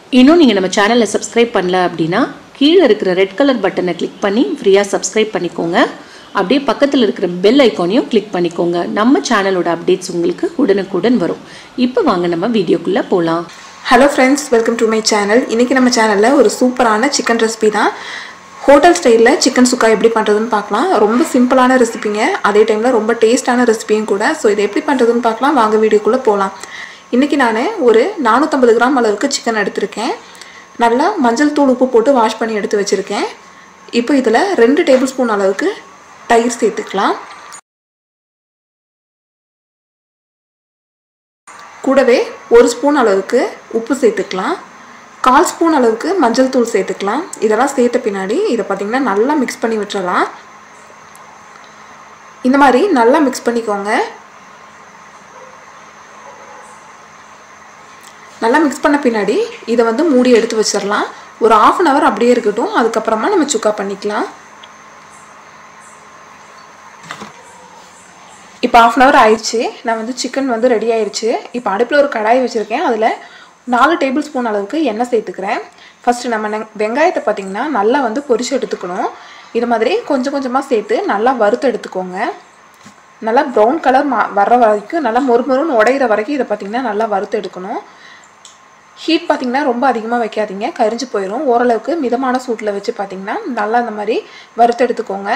இன்னும் நீங்கள் நம்ம சேனலை சப்ஸ்கிரைப் பண்ணல அப்படின்னா கீழே இருக்கிற ரெட் கலர் பட்டனை கிளிக் பண்ணி ஃப்ரீயாக சப்ஸ்கிரைப் பண்ணிக்கோங்க அப்படியே பக்கத்தில் இருக்கிற பெல் ஐக்கானையும் கிளிக் பண்ணிக்கோங்க நம்ம சேனலோட அப்டேட்ஸ் உங்களுக்கு உடனுக்குடன் வரும் இப்போ வாங்க நம்ம வீடியோக்குள்ளே போகலாம் hello friends welcome to my channel இன்றைக்கி நம்ம சேனலில் ஒரு சூப்பரான சிக்கன் ரெசிபி தான் ஹோட்டல் ஸ்டைலில் சிக்கன் சுக்கா எப்படி பண்ணுறதுன்னு பார்க்கலாம் ரொம்ப சிம்பிளான ரெசிபிங்க அதே டைமில் ரொம்ப டேஸ்டான ரெசிபியும் கூட ஸோ இது எப்படி பண்ணுறதுன்னு பார்க்கலாம் வாங்க வீடியோக்குள்ளே போகலாம் இன்றைக்கி நான் ஒரு நானூற்றம்பது கிராம் அளவுக்கு சிக்கன் எடுத்திருக்கேன் நல்லா மஞ்சள் தூள் உப்பு போட்டு வாஷ் பண்ணி எடுத்து வச்சுருக்கேன் இப்போ இதில் ரெண்டு டேபிள் ஸ்பூன் அளவுக்கு தயிர் சேர்த்துக்கலாம் கூடவே ஒரு ஸ்பூன் அளவுக்கு உப்பு சேர்த்துக்கலாம் கால் ஸ்பூன் அளவுக்கு மஞ்சள் தூள் சேர்த்துக்கலாம் இதெல்லாம் சேர்த்த பின்னாடி இதை பார்த்திங்கன்னா நல்லா மிக்ஸ் பண்ணி விட்டுறலாம் இந்த மாதிரி நல்லா மிக்ஸ் பண்ணிக்கோங்க நல்லா மிக்ஸ் பண்ண பின்னாடி இதை வந்து மூடி எடுத்து வச்சிடலாம் ஒரு ஆஃப் அன் ஹவர் அப்படியே இருக்கட்டும் அதுக்கப்புறமா நம்ம சுக்கா பண்ணிக்கலாம் இப்போ ஆஃப் அன் ஹவர் ஆயிடுச்சு நான் வந்து சிக்கன் வந்து ரெடி ஆயிடுச்சு இப்போ அடுப்பில் ஒரு கடாய் வச்சுருக்கேன் அதில் நாலு டேபிள் ஸ்பூன் அளவுக்கு எண்ணெய் சேர்த்துக்கிறேன் ஃபஸ்ட்டு நம்ம நெ- வெங்காயத்தை பார்த்திங்கன்னா நல்லா வந்து பொரிச்சு எடுத்துக்கணும் இது மாதிரி கொஞ்சம் கொஞ்சமாக சேர்த்து நல்லா வறுத்து எடுத்துக்கோங்க நல்லா ப்ரௌன் கலர் மா வர்ற வரைக்கும் நல்லா மொறுமொறுன்னு உடையிற வரைக்கும் இதை பார்த்திங்கன்னா நல்லா வறுத்து எடுக்கணும் ஹீட் பார்த்திங்கன்னா ரொம்ப அதிகமாக வைக்காதீங்க கரிஞ்சு போயிடும் ஓரளவுக்கு மிதமான சூட்டில் வச்சு பார்த்திங்கன்னா நல்லா இந்த மாதிரி வறுத்து எடுத்துக்கோங்க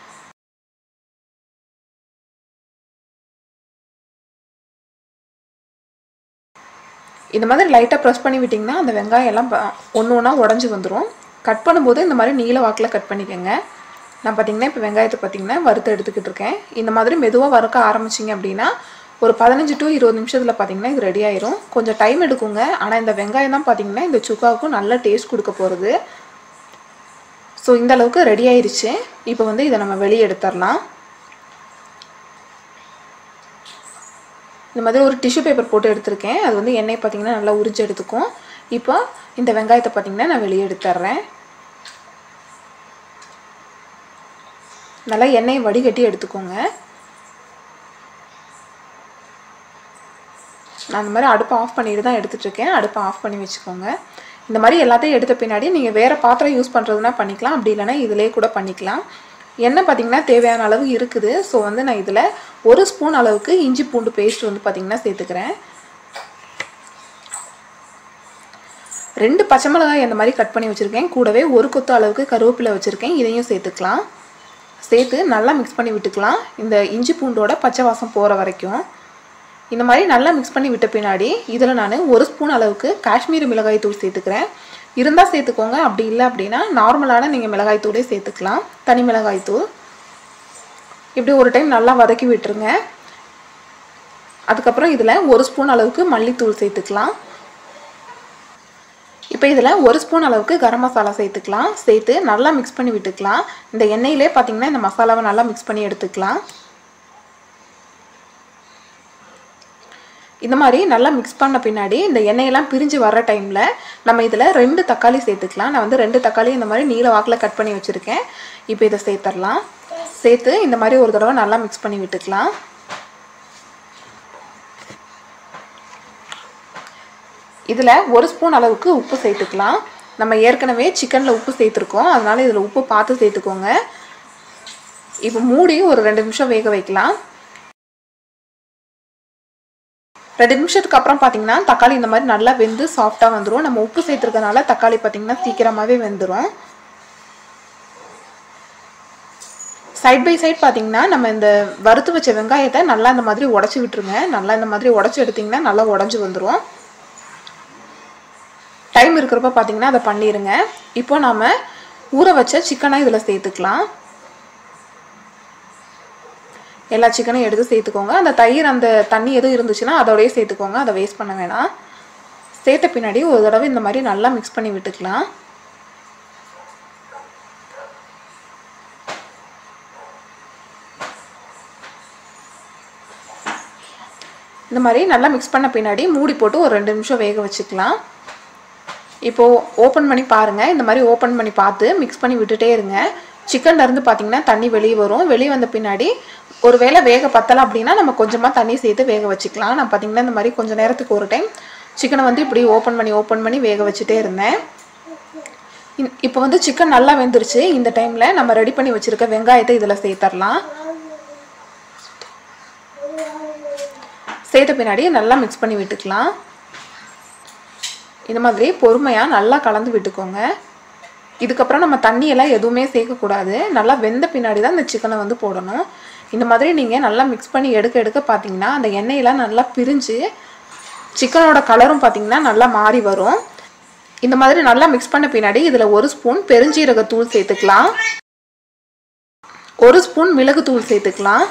இந்த மாதிரி லைட்டாக ப்ரெஸ் பண்ணி விட்டிங்கன்னா அந்த வெங்காயம் எல்லாம் ஒன்று ஒன்றா உடஞ்சி வந்துடும் கட் பண்ணும்போது இந்த மாதிரி நீல வாக்கில் கட் பண்ணிக்கோங்க நான் பார்த்தீங்கன்னா இப்போ வெங்காயத்தை பார்த்தீங்கன்னா வறுத்து எடுத்துக்கிட்டு இருக்கேன் இந்த மாதிரி மெதுவாக வறுக்க ஆரம்பிச்சிங்க அப்படின்னா ஒரு பதினஞ்சு டு இருபது நிமிஷத்தில் பார்த்தீங்கன்னா இது ரெடி ஆயிரும் கொஞ்சம் டைம் எடுக்குங்க ஆனால் இந்த வெங்காயம் தான் பார்த்தீங்கன்னா இந்த சுக்காவுக்கும் நல்ல டேஸ்ட் கொடுக்க போகிறது ஸோ இந்த அளவுக்கு ரெடி ஆயிருச்சு இப்போ வந்து இதை நம்ம வெளியே எடுத்துடலாம் இந்த மாதிரி ஒரு டிஷ்யூ பேப்பர் போட்டு எடுத்திருக்கேன் அது வந்து எண்ணெய் பார்த்தீங்கன்னா நல்லா உரிச்சு எடுத்துக்கும் இப்போ இந்த வெங்காயத்தை பார்த்தீங்கன்னா நான் வெளியே எடுத்துட்றேன் நல்லா எண்ணெயை வடிகட்டி எடுத்துக்கோங்க நான் இந்த மாதிரி அடுப்பை ஆஃப் பண்ணிட்டு தான் எடுத்துட்ருக்கேன் அடுப்பை ஆஃப் பண்ணி வச்சுக்கோங்க இந்த மாதிரி எல்லாத்தையும் எடுத்த பின்னாடி நீங்கள் வேறு பாத்திரம் யூஸ் பண்ணுறதுனா பண்ணிக்கலாம் அப்படி இல்லைன்னா இதிலே கூட பண்ணிக்கலாம் எண்ணெய் பார்த்தீங்கன்னா தேவையான அளவு இருக்குது ஸோ வந்து நான் இதில் ஒரு ஸ்பூன் அளவுக்கு இஞ்சி பூண்டு பேஸ்ட் வந்து பார்த்தீங்கன்னா சேர்த்துக்கிறேன் ரெண்டு பச்சை மிளகாய் அந்த மாதிரி கட் பண்ணி வச்சுருக்கேன் கூடவே ஒரு கொத்து அளவுக்கு கருவேப்பிலை வச்சுருக்கேன் இதையும் சேர்த்துக்கலாம் சேர்த்து நல்லா மிக்ஸ் பண்ணி விட்டுக்கலாம் இந்த இஞ்சி பூண்டோட பச்சை வாசம் போகிற வரைக்கும் இந்த மாதிரி நல்லா மிக்ஸ் பண்ணி விட்ட பின்னாடி இதில் நான் ஒரு ஸ்பூன் அளவுக்கு காஷ்மீரி மிளகாய் தூள் சேர்த்துக்கிறேன் இருந்தால் சேர்த்துக்கோங்க அப்படி இல்லை அப்படின்னா நார்மலான நீங்கள் மிளகாய் தூளே சேர்த்துக்கலாம் தனி மிளகாய் தூள் இப்படி ஒரு டைம் நல்லா வதக்கி விட்டுருங்க அதுக்கப்புறம் இதில் ஒரு ஸ்பூன் அளவுக்கு மல்லித்தூள் சேர்த்துக்கலாம் இப்போ இதில் ஒரு ஸ்பூன் அளவுக்கு கரம் மசாலா சேர்த்துக்கலாம் சேர்த்து நல்லா மிக்ஸ் பண்ணி விட்டுக்கலாம் இந்த எண்ணெயிலே பார்த்தீங்கன்னா இந்த மசாலாவை நல்லா மிக்ஸ் பண்ணி எடுத்துக்கலாம் இந்த மாதிரி நல்லா மிக்ஸ் பண்ண பின்னாடி இந்த எண்ணெயெல்லாம் பிரிஞ்சு வர டைமில் நம்ம இதில் ரெண்டு தக்காளி சேர்த்துக்கலாம் நான் வந்து ரெண்டு தக்காளி இந்த மாதிரி நீல வாக்கில் கட் பண்ணி வச்சுருக்கேன் இப்போ இதை சேர்த்துடலாம் சேர்த்து இந்த மாதிரி ஒரு தடவை நல்லா மிக்ஸ் பண்ணி விட்டுக்கலாம் இதில் ஒரு ஸ்பூன் அளவுக்கு உப்பு சேர்த்துக்கலாம் நம்ம ஏற்கனவே சிக்கனில் உப்பு சேர்த்துருக்கோம் அதனால் இதில் உப்பு பார்த்து சேர்த்துக்கோங்க இப்போ மூடி ஒரு ரெண்டு நிமிஷம் வேக வைக்கலாம் ரெண்டு நிமிஷத்துக்கு அப்புறம் பார்த்தீங்கன்னா தக்காளி இந்த மாதிரி நல்லா வெந்து சாஃப்டாக வந்துடும் நம்ம உப்பு சேர்த்துருக்கனால தக்காளி பார்த்தீங்கன்னா சீக்கிரமாகவே வெந்துடும் சைட் பை சைட் பார்த்தீங்கன்னா நம்ம இந்த வறுத்து வச்ச வெங்காயத்தை நல்லா இந்த மாதிரி உடச்சி விட்டுருங்க நல்லா இந்த மாதிரி உடச்சி எடுத்திங்கன்னா நல்லா உடஞ்சி வந்துடும் டைம் இருக்கிறப்ப பார்த்தீங்கன்னா அதை பண்ணிடுங்க இப்போ நாம் ஊற வச்ச சிக்கனை இதில் சேர்த்துக்கலாம் எல்லா சிக்கனையும் எடுத்து சேர்த்துக்கோங்க அந்த தயிர் அந்த தண்ணி எதுவும் இருந்துச்சுன்னா அதோடய சேர்த்துக்கோங்க அதை வேஸ்ட் பண்ண வேணாம் சேர்த்த பின்னாடி ஒரு தடவை இந்த மாதிரி நல்லா மிக்ஸ் பண்ணி விட்டுக்கலாம் இந்த மாதிரி நல்லா மிக்ஸ் பண்ண பின்னாடி மூடி போட்டு ஒரு ரெண்டு நிமிஷம் வேக வச்சுக்கலாம் இப்போது ஓப்பன் பண்ணி பாருங்கள் இந்த மாதிரி ஓப்பன் பண்ணி பார்த்து மிக்ஸ் பண்ணி விட்டுட்டே இருங்க சிக்கன்ல இருந்து பார்த்தீங்கன்னா தண்ணி வெளியே வரும் வெளியே வந்த பின்னாடி ஒருவேளை வேக பத்தலை அப்படின்னா நம்ம கொஞ்சமாக தண்ணி சேர்த்து வேக வச்சுக்கலாம் நான் பார்த்தீங்கன்னா இந்த மாதிரி கொஞ்சம் நேரத்துக்கு ஒரு டைம் சிக்கனை வந்து இப்படி ஓப்பன் பண்ணி ஓப்பன் பண்ணி வேக வச்சுட்டே இருந்தேன் இன்- இப்போ வந்து சிக்கன் நல்லா வெந்துருச்சு இந்த டைமில் நம்ம ரெடி பண்ணி வச்சுருக்க வெங்காயத்தை இதில் சேர்த்துடலாம் சேர்த்த பின்னாடி நல்லா மிக்ஸ் பண்ணி விட்டுக்கலாம் இந்த மாதிரி பொறுமையாக நல்லா கலந்து விட்டுக்கோங்க இதுக்கப்புறம் நம்ம தண்ணியெல்லாம் எதுவுமே சேர்க்கக்கூடாது நல்லா வெந்த பின்னாடி தான் இந்த சிக்கனை வந்து போடணும் இந்த மாதிரி நீங்கள் நல்லா மிக்ஸ் பண்ணி எடுக்க எடுக்க பார்த்தீங்கன்னா அந்த எண்ணெயெல்லாம் நல்லா பிரிஞ்சு சிக்கனோட கலரும் பார்த்தீங்கன்னா நல்லா மாறி வரும் இந்த மாதிரி நல்லா மிக்ஸ் பண்ண பின்னாடி இதில் ஒரு ஸ்பூன் பெருஞ்சீரகத்தூள் சேர்த்துக்கலாம் ஒரு ஸ்பூன் மிளகுத்தூள் சேர்த்துக்கலாம்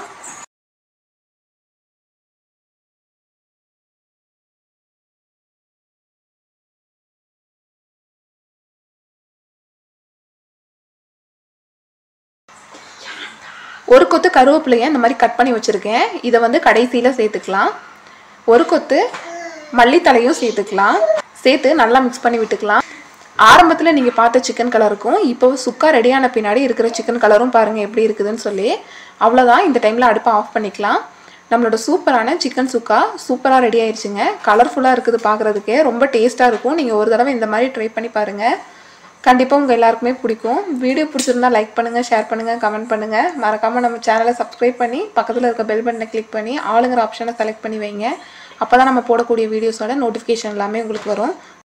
ஒரு கொத்து கருவேப்பிலையை இந்த மாதிரி கட் பண்ணி வச்சுருக்கேன் இதை வந்து கடைசியில் சேர்த்துக்கலாம் ஒரு கொத்து மல்லித்தலையும் சேர்த்துக்கலாம் சேர்த்து நல்லா மிக்ஸ் பண்ணி விட்டுக்கலாம் ஆரம்பத்தில் நீங்கள் பார்த்த சிக்கன் கலருக்கும் இப்போ சுக்கா ரெடியான பின்னாடி இருக்கிற சிக்கன் கலரும் பாருங்கள் எப்படி இருக்குதுன்னு சொல்லி அவ்வளோதான் இந்த டைமில் அடுப்பை ஆஃப் பண்ணிக்கலாம் நம்மளோட சூப்பரான சிக்கன் சுக்கா சூப்பராக ரெடி ஆயிடுச்சுங்க கலர்ஃபுல்லாக இருக்குது பார்க்குறதுக்கே ரொம்ப டேஸ்ட்டாக இருக்கும் நீங்கள் ஒரு தடவை இந்த மாதிரி ட்ரை பண்ணி பாருங்கள் கண்டிப்பாக உங்கள் எல்லாருக்குமே பிடிக்கும் வீடியோ பிடிச்சிருந்தா லைக் பண்ணுங்கள் ஷேர் பண்ணுங்கள் கமெண்ட் பண்ணுங்கள் மறக்காமல் நம்ம சேனலை சப்ஸ்கிரைப் பண்ணி பக்கத்தில் இருக்க பெல் பட்டனை கிளிக் பண்ணி ஆளுங்கிற ஆப்ஷனை செலக்ட் பண்ணி வைங்க அப்போ தான் நம்ம போடக்கூடிய வீடியோஸோட நோட்டிஃபிகேஷன் எல்லாமே உங்களுக்கு வரும்